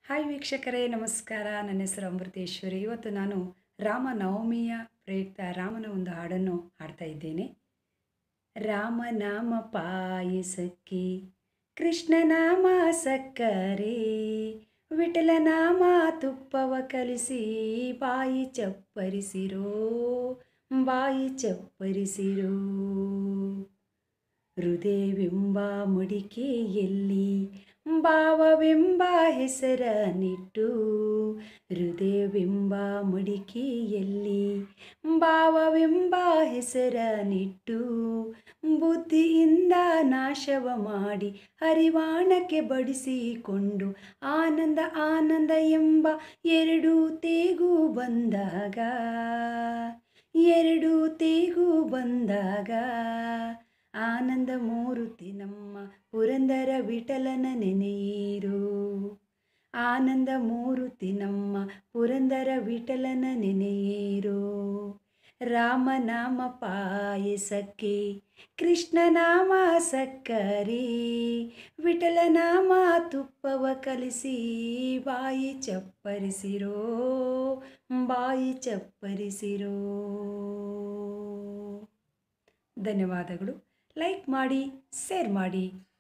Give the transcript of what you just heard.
hi ವೀಕ್ಷಕರೇ ನಮಸ್ಕಾರ ನನ್ನ ಹೆಸರು ಅಮೃತೇಶ್ವರಿ ಇವತ್ತು ನಾನು ರಾಮನವಮಿಯ ಪ್ರಯುಕ್ತ ರಾಮನ ಒಂದು ಹಾಡನ್ನು ಹಾಡ್ತಾ ಇದ್ದೇನೆ ರಾಮನಾಮ ಪಾಯಸಕ್ಕೆ ಕೃಷ್ಣನಾಮ ಸಕ್ಕರೆ ವಿಠಲನಾಮ ತುಪ್ಪವ ಕಲಿಸಿ ಬಾಯಿ ಚಪ್ಪರಿಸಿರೋ ಬಾಯಿ ಚಪ್ಪರಿಸಿರೋ ಹೃದಯವೆಂಬ ಮುಡಿಕೆಯಲ್ಲಿ ಭಾವವೆಂಬ ಹೆಸರ ನಿಟ್ಟು ಹೃದಯವೆಂಬ ಮುಡಿಕೆಯಲ್ಲಿ ಭಾವವೆಂಬ ಹೆಸರ ನಿಟ್ಟು ಬುದ್ಧಿಯಿಂದ ನಾಶವ ಮಾಡಿ ಹರಿವಾಣಕ್ಕೆ ಬಡಿಸಿಕೊಂಡು ಆನಂದ ಆನಂದ ಎಂಬ ಎರಡು ತೇಗು ಬಂದಾಗ ಎರಡು ತೇಗು ಬಂದಾಗ ಆನಂದ ಮೂರುತಿ ನಮ್ಮ ಪುರಂದರ ವಿಠಲನ ನೆನೆಯಿರು ಆನಂದ ಮೂರುತಿ ನಮ್ಮ ಪುರಂದರ ವಿಠಲನ ನೆನೆಯಿರು ರಾಮನಾಮ ಪಾಯಸಕ್ಕೆ ಕೃಷ್ಣನಾಮ ಸಕ್ಕರೆ ವಿಠಲನಾಮ ತುಪ್ಪವ ಕಲಿಸಿ ಬಾಯಿ ಚಪ್ಪರಿಸಿರೋ ಬಾಯಿ ಚಪ್ಪರಿಸಿರೋ ಧನ್ಯವಾದಗಳು ಲೈಕ್ ಮಾಡಿ ಶೇರ್ ಮಾಡಿ